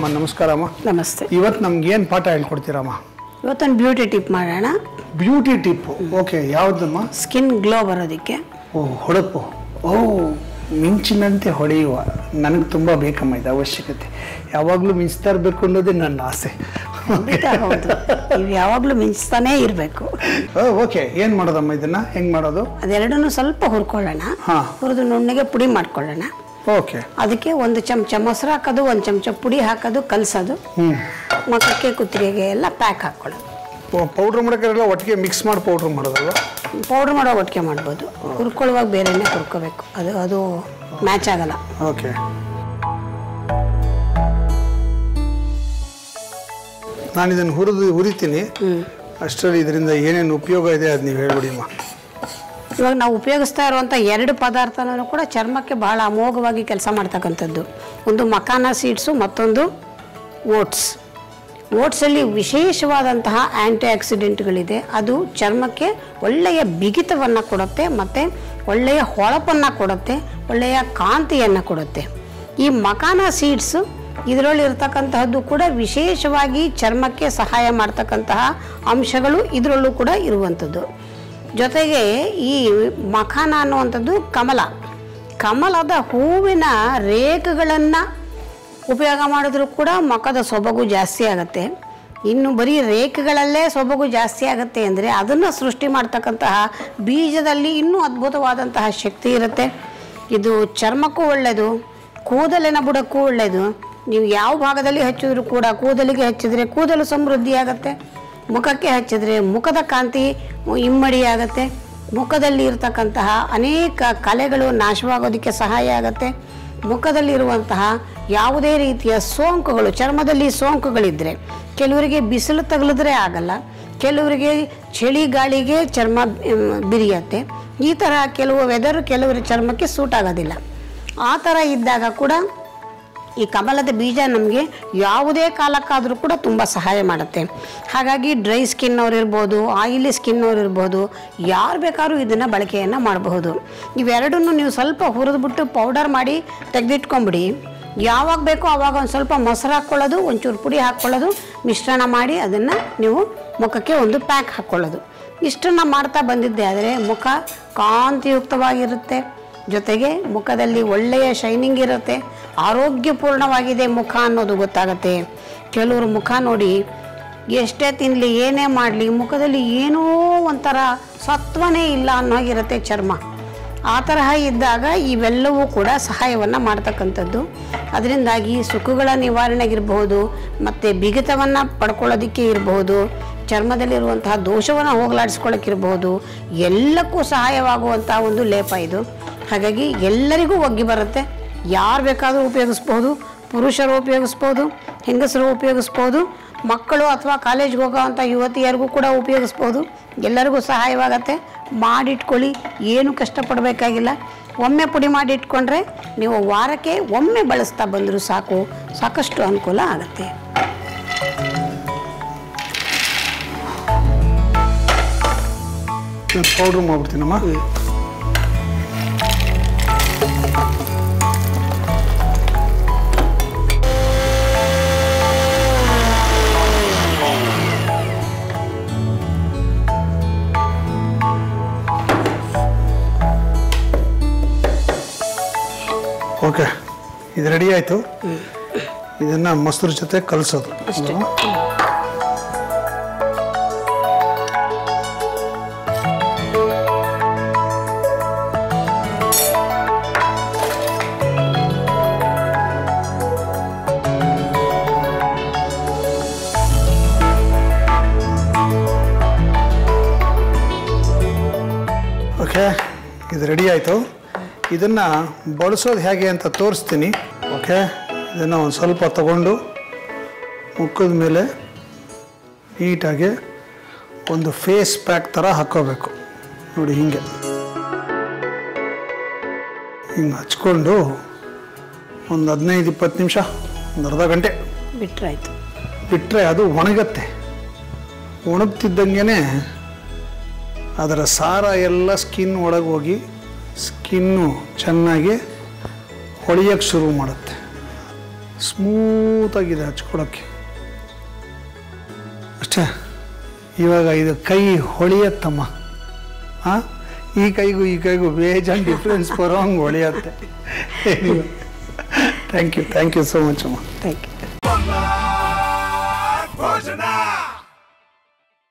ಅಮ್ಮ ನಮಸ್ಕಾರಮ್ಮ ನಮಸ್ತೆ ಇವತ್ತು ನಮ್ಗೆ ಏನು ಪಾಠ ಹೇಳ್ಕೊಡ್ತೀರಮ್ಮ ಇವತ್ತೊಂದು ಬ್ಯೂಟಿ ಟಿಪ್ ಮಾಡೋಣ ಬ್ಯೂಟಿ ಟಿಪ್ ಓಕೆ ಯಾವುದಮ್ಮ ಸ್ಕಿನ್ ಗ್ಲೋ ಬರೋದಕ್ಕೆ ಓ ಹೊಳಪು ಓ ಮಿಂಚಿನಂತೆ ಹೊಳೆಯುವ ನನಗೆ ತುಂಬ ಬೇಕಮ್ಮ ಇದು ಅವಶ್ಯಕತೆ ಯಾವಾಗಲೂ ಮಿಂಚ್ತಾ ಇರಬೇಕು ಅನ್ನೋದೇ ನನ್ನ ಆಸೆ ಖಂಡಿತ ಹೌದು ನೀವು ಯಾವಾಗಲೂ ಮಿಂಚ್ತಾನೇ ಇರಬೇಕು ಓಕೆ ಏನು ಮಾಡೋದಮ್ಮ ಇದನ್ನ ಹೆಂಗೆ ಮಾಡೋದು ಅದೆರಡನ್ನೂ ಸ್ವಲ್ಪ ಹುರ್ಕೊಳ್ಳೋಣ ಹಾ. ಹುರಿದು ನುಣ್ಣಗೆ ಪುಡಿ ಮಾಡ್ಕೊಳ್ಳೋಣ ಓಕೆ ಅದಕ್ಕೆ ಒಂದು ಚಮಚ ಮೊಸರು ಹಾಕೋದು ಒಂದು ಚಮಚ ಪುಡಿ ಹಾಕೋದು ಕಲಸೋದು ಹ್ಞೂ ಮುಖಕ್ಕೆ ಕುತ್ತಿಗೆಗೆ ಎಲ್ಲ ಪ್ಯಾಕ್ ಹಾಕ್ಕೊಳ್ಳೋದು ಪೌಡ್ರ್ ಮಾಡೋಕ್ಕೆಲ್ಲ ಒಟ್ಟಿಗೆ ಮಿಕ್ಸ್ ಮಾಡಿ ಪೌಡ್ರ್ ಮಾಡೋದಲ್ವ ಪೌಡ್ರ್ ಮಾಡೋ ಒಟ್ಟಿಗೆ ಮಾಡ್ಬೋದು ಹುರ್ಕೊಳ್ಳುವಾಗ ಬೇರೆನೇ ಹುರ್ಕೋಬೇಕು ಅದು ಅದು ಮ್ಯಾಚ್ ಆಗಲ್ಲ ಓಕೆ ನಾನು ಇದನ್ನು ಹುರಿದು ಹುರಿತೀನಿ ಅಷ್ಟರಲ್ಲಿ ಇದರಿಂದ ಏನೇನು ಉಪಯೋಗ ಇದೆ ಅದು ನೀವು ಹೇಳ್ಬಿಡಿಮ್ಮ ಇವಾಗ ನಾವು ಉಪಯೋಗಿಸ್ತಾ ಇರುವಂಥ ಎರಡು ಪದಾರ್ಥನೂ ಕೂಡ ಚರ್ಮಕ್ಕೆ ಬಹಳ ಅಮೋಘವಾಗಿ ಕೆಲಸ ಮಾಡ್ತಕ್ಕಂಥದ್ದು ಒಂದು ಮಕಾನ ಸೀಡ್ಸು ಮತ್ತೊಂದು ಓಟ್ಸ್ ಓಟ್ಸಲ್ಲಿ ವಿಶೇಷವಾದಂತಹ ಆ್ಯಂಟಿ ಆಕ್ಸಿಡೆಂಟ್ಗಳಿದೆ ಅದು ಚರ್ಮಕ್ಕೆ ಒಳ್ಳೆಯ ಬಿಗಿತವನ್ನು ಕೊಡುತ್ತೆ ಮತ್ತು ಒಳ್ಳೆಯ ಹೊಳಪನ್ನು ಕೊಡುತ್ತೆ ಒಳ್ಳೆಯ ಕಾಂತಿಯನ್ನು ಕೊಡುತ್ತೆ ಈ ಮಕಾನ ಸೀಡ್ಸು ಇದರಲ್ಲಿ ಇರ್ತಕ್ಕಂತಹದ್ದು ಕೂಡ ವಿಶೇಷವಾಗಿ ಚರ್ಮಕ್ಕೆ ಸಹಾಯ ಮಾಡ್ತಕ್ಕಂತಹ ಅಂಶಗಳು ಇದರಲ್ಲೂ ಕೂಡ ಇರುವಂಥದ್ದು ಜೊತೆಗೆ ಈ ಮಖಾನ ಅನ್ನುವಂಥದ್ದು ಕಮಲ ಕಮಲದ ಹೂವಿನ ರೇಖೆಗಳನ್ನು ಉಪಯೋಗ ಮಾಡಿದ್ರೂ ಕೂಡ ಮುಖದ ಸೊಬಗು ಜಾಸ್ತಿ ಆಗುತ್ತೆ ಇನ್ನು ಬರೀ ರೇಖೆಗಳಲ್ಲೇ ಸೊಬಗು ಜಾಸ್ತಿ ಆಗುತ್ತೆ ಅಂದರೆ ಅದನ್ನು ಸೃಷ್ಟಿ ಮಾಡ್ತಕ್ಕಂತಹ ಬೀಜದಲ್ಲಿ ಇನ್ನೂ ಅದ್ಭುತವಾದಂತಹ ಶಕ್ತಿ ಇರುತ್ತೆ ಇದು ಚರ್ಮಕ್ಕೂ ಒಳ್ಳೆಯದು ಕೂದಲಿನ ಬುಡಕ್ಕೂ ಒಳ್ಳೆಯದು ನೀವು ಯಾವ ಭಾಗದಲ್ಲಿ ಹಚ್ಚಿದ್ರು ಕೂಡ ಕೂದಲಿಗೆ ಹಚ್ಚಿದ್ರೆ ಕೂದಲು ಸಮೃದ್ಧಿ ಆಗುತ್ತೆ ಮುಖಕ್ಕೆ ಹಚ್ಚಿದ್ರೆ ಮುಖದ ಕಾಂತಿ ಇಮ್ಮಡಿಯಾಗತ್ತೆ ಮುಖದಲ್ಲಿ ಇರತಕ್ಕಂತಹ ಅನೇಕ ಕಲೆಗಳು ನಾಶವಾಗೋದಕ್ಕೆ ಸಹಾಯ ಆಗುತ್ತೆ ಮುಖದಲ್ಲಿರುವಂತಹ ಯಾವುದೇ ರೀತಿಯ ಸೋಂಕುಗಳು ಚರ್ಮದಲ್ಲಿ ಸೋಂಕುಗಳಿದ್ದರೆ ಕೆಲವರಿಗೆ ಬಿಸಿಲು ತಗುಲಿದ್ರೆ ಆಗಲ್ಲ ಕೆಲವರಿಗೆ ಚಳಿ ಗಾಳಿಗೆ ಚರ್ಮ ಮ್, ಬಿರಿಯತ್ತೆ ಈ ಥರ ಕೆಲವು ವೆದರು ಕೆಲವರ ಚರ್ಮಕ್ಕೆ ಸೂಟ್ ಆಗೋದಿಲ್ಲ ಆ ಥರ ಇದ್ದಾಗ ಕೂಡ ಈ ಕಮಲದ ಬೀಜ ನಮಗೆ ಯಾವುದೇ ಕಾಲಕ್ಕಾದರೂ ಕೂಡ ತುಂಬ ಸಹಾಯ ಮಾಡುತ್ತೆ ಹಾಗಾಗಿ ಡ್ರೈ ಸ್ಕಿನ್ ಅವ್ರು ಇರ್ಬೋದು ಆಯಿಲಿ ಸ್ಕಿನ್ ಅವ್ರು ಇರ್ಬೋದು ಯಾರು ಬೇಕಾದ್ರೂ ಇದನ್ನು ಬಳಕೆಯನ್ನು ಮಾಡಬಹುದು ಇವೆರಡನ್ನು ನೀವು ಸ್ವಲ್ಪ ಹುರಿದ್ಬಿಟ್ಟು ಪೌಡರ್ ಮಾಡಿ ತೆಗೆದಿಟ್ಕೊಂಬಿಡಿ ಯಾವಾಗ ಬೇಕೋ ಆವಾಗ ಒಂದು ಸ್ವಲ್ಪ ಮೊಸರು ಹಾಕ್ಕೊಳ್ಳೋದು ಒಂಚೂರು ಪುಡಿ ಹಾಕ್ಕೊಳ್ಳೋದು ಮಿಶ್ರಣ ಮಾಡಿ ಅದನ್ನು ನೀವು ಮುಖಕ್ಕೆ ಒಂದು ಪ್ಯಾಕ್ ಹಾಕ್ಕೊಳ್ಳೋದು ಇಷ್ಟನ್ನು ಮಾಡ್ತಾ ಬಂದಿದ್ದೆ ಆದರೆ ಮುಖ ಕಾಂತಿಯುಕ್ತವಾಗಿರುತ್ತೆ ಜೊತೆಗೆ ಮುಖದಲ್ಲಿ ಒಳ್ಳೆಯ ಶೈನಿಂಗ್ ಇರುತ್ತೆ ಆರೋಗ್ಯಪೂರ್ಣವಾಗಿದೆ ಮುಖ ಅನ್ನೋದು ಗೊತ್ತಾಗತ್ತೆ ಕೆಲವರು ಮುಖ ನೋಡಿ ಎಷ್ಟೇ ತಿನ್ನಲಿ ಏನೇ ಮಾಡಲಿ ಮುಖದಲ್ಲಿ ಏನೋ ಒಂಥರ ಸತ್ವನೇ ಇಲ್ಲ ಅನ್ನೋಗಿರುತ್ತೆ ಚರ್ಮ ಆ ತರಹ ಇದ್ದಾಗ ಇವೆಲ್ಲವೂ ಕೂಡ ಸಹಾಯವನ್ನು ಮಾಡ್ತಕ್ಕಂಥದ್ದು ಅದರಿಂದಾಗಿ ಸುಖಗಳ ನಿವಾರಣೆಗಿರಬಹುದು ಮತ್ತು ಬಿಗಿತವನ್ನು ಪಡ್ಕೊಳ್ಳೋದಕ್ಕೆ ಇರಬಹುದು ಚರ್ಮದಲ್ಲಿರುವಂತಹ ದೋಷವನ್ನು ಹೋಗಲಾಡಿಸ್ಕೊಳ್ಳೋಕ್ಕಿರಬಹುದು ಎಲ್ಲಕ್ಕೂ ಸಹಾಯವಾಗುವಂಥ ಒಂದು ಲೇಪ ಇದು ಹಾಗಾಗಿ ಎಲ್ಲರಿಗೂ ಒಗ್ಗಿ ಬರುತ್ತೆ ಯಾರು ಬೇಕಾದರೂ ಉಪಯೋಗಿಸ್ಬೋದು ಪುರುಷರು ಉಪಯೋಗಿಸ್ಬೋದು ಹೆಂಗಸರು ಉಪಯೋಗಿಸ್ಬೋದು ಮಕ್ಕಳು ಅಥವಾ ಕಾಲೇಜ್ಗೆ ಹೋಗೋವಂಥ ಯುವತಿಯರಿಗೂ ಕೂಡ ಉಪಯೋಗಿಸ್ಬೋದು ಎಲ್ಲರಿಗೂ ಸಹಾಯವಾಗತ್ತೆ ಮಾಡಿಟ್ಕೊಳ್ಳಿ ಏನು ಕಷ್ಟಪಡಬೇಕಾಗಿಲ್ಲ ಒಮ್ಮೆ ಪುಡಿ ಮಾಡಿ ಇಟ್ಕೊಂಡ್ರೆ ನೀವು ವಾರಕ್ಕೆ ಒಮ್ಮೆ ಬಳಸ್ತಾ ಬಂದರೂ ಸಾಕು ಸಾಕಷ್ಟು ಅನುಕೂಲ ಆಗುತ್ತೆ ಪೌಡ್ರ್ ಮಾಡ್ಬಿಡ್ತೀನಮ್ಮ ಓಕೆ ಇದು ರೆಡಿ ಆಯಿತು ಇದನ್ನು ಮೊಸರು ಜೊತೆ ಕಲಸೋದು ಅಷ್ಟೇ ಓಕೆ ಇದು ರೆಡಿ ಆಯಿತು ಇದನ್ನು ಬಳಸೋದು ಹೇಗೆ ಅಂತ ತೋರಿಸ್ತೀನಿ ಓಕೆ ಇದನ್ನು ಒಂದು ಸ್ವಲ್ಪ ತಗೊಂಡು ಮುಖದ ಮೇಲೆ ನೀಟಾಗಿ ಒಂದು ಫೇಸ್ ಪ್ಯಾಕ್ ಥರ ಹಾಕ್ಕೋಬೇಕು ನೋಡಿ ಹೀಗೆ ಹಿಂಗೆ ಹಚ್ಕೊಂಡು ಒಂದು ಹದಿನೈದು ಇಪ್ಪತ್ತು ನಿಮಿಷ ಒಂದು ಅರ್ಧ ಗಂಟೆ ಬಿಟ್ರಾಯ್ತು ಬಿಟ್ಟರೆ ಅದು ಒಣಗತ್ತೆ ಒಣಗ್ತಿದ್ದಂಗೆ ಅದರ ಸಾರ ಎಲ್ಲ ಸ್ಕಿನ್ ಒಳಗೆ ಹೋಗಿ ಸ್ಕಿನ್ನು ಚೆನ್ನಾಗಿ ಹೊಳೆಯೋಕ್ಕೆ ಶುರು ಮಾಡುತ್ತೆ ಸ್ಮೂತಾಗಿದೆ ಹಚ್ಕೊಳಕ್ಕೆ ಅಷ್ಟೇ ಇವಾಗ ಇದು ಕೈ ಹೊಳಿಯತ್ತಮ್ಮ ಹಾಂ ಈ ಕೈಗೂ ಈ ಕೈಗೂ ಬೇಜಾನ್ ಡಿಫ್ರೆನ್ಸ್ ಬರೋ ಹಂಗೆ ಹೊಳಿಯತ್ತೆ thank you thank you so much ಅಮ್ಮ ಥ್ಯಾಂಕ್ ಯು Bangla Bhojana